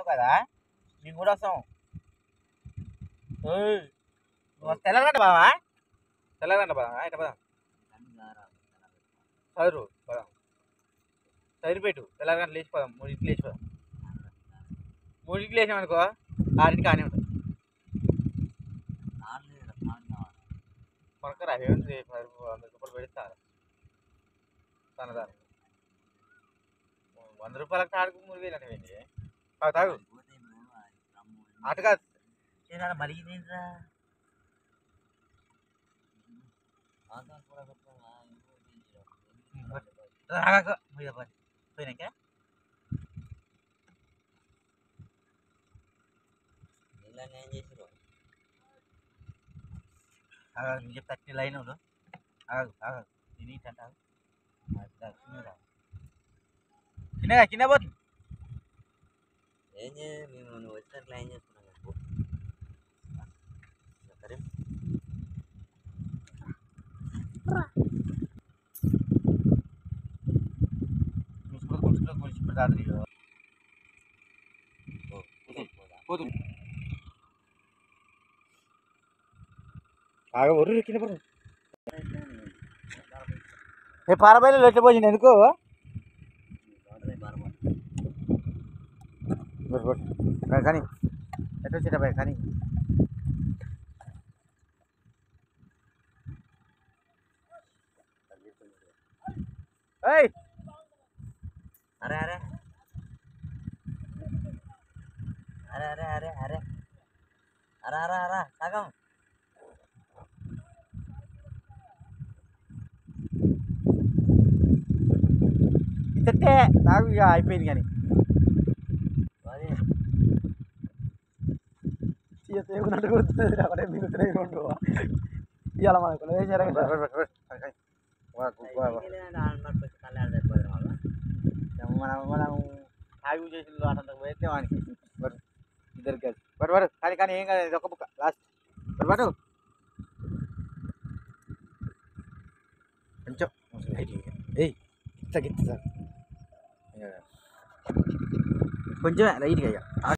వస్తావు కదా మేము కూడా వస్తాం ఓయ్, నువ్వు వస్తా- తెల్లగంట బావా తెల్లగంట బావా ఇట్లా పదాం చదువు పదాం చదివిపెట్టు తెల్లగంట లేచిపోదాం మూడింటికి లేచిపోదాం మూడింటికి లేచాం అనుకో ఆరింటికి ఆనే ఉంటుంది కొనకరా ఏముంది పది రూ- వంద రూపాయలు పెడతారు తనదారు వంద రూపాయలకు తాడుకు మూడు వేలు అంటే ఏంటి తాగు తాగు అటు కాదు మరి రాగాక మీద పని పోయినాక ఆగాగు నేను చెప్తా అట్నే లైన్ ఉండు ఆగాగు ఆగాగు నేను ఇటు అంటే ఆగు. ఆ, ఇట్లా చిన్నగా చిన్నగా కింద పోతుంది ఏం చేయాలి మేము నువ్వు వచ్చినట్లు ఏం చేస్తున్నాం చెప్పు సరే ముసుగులో ముసుగులో గుడిచి పెడతాడు వీడు. పోతుంది ఆగ ఒర్రు కింద పడు ఏ పారబైలు ఎట్లా పోయింది ఎందుకు బస్ బస్ రా, కానీ ఎట్లా వచ్చేట బాయ్ కానీ ఏయ్ అరే అరే అరే అరే అరే అరే అరే అరే అరే సగం ఇంతే నాకు ఇక అయిపోయింది కానీ అది తేగునట్టు గుర్తుంది అక్కడే మిగుతున్నాయి రెండు ఇవాళ మనకు వేసారా అన్నట్టు కళ్యాణ సరిపోదు మనం మనం తాగి చేసిన అటంత పోతే వానికి బరు ఇద్దరు కలిసి బరు బరు కానీ కానీ ఏం కాదు ఇది ఒక బుక్క లాస్ట్ బరు బరు కొంచెం ఏయ్ ఇట్లా గిట్ట కొంచెం లైట్గా ఇక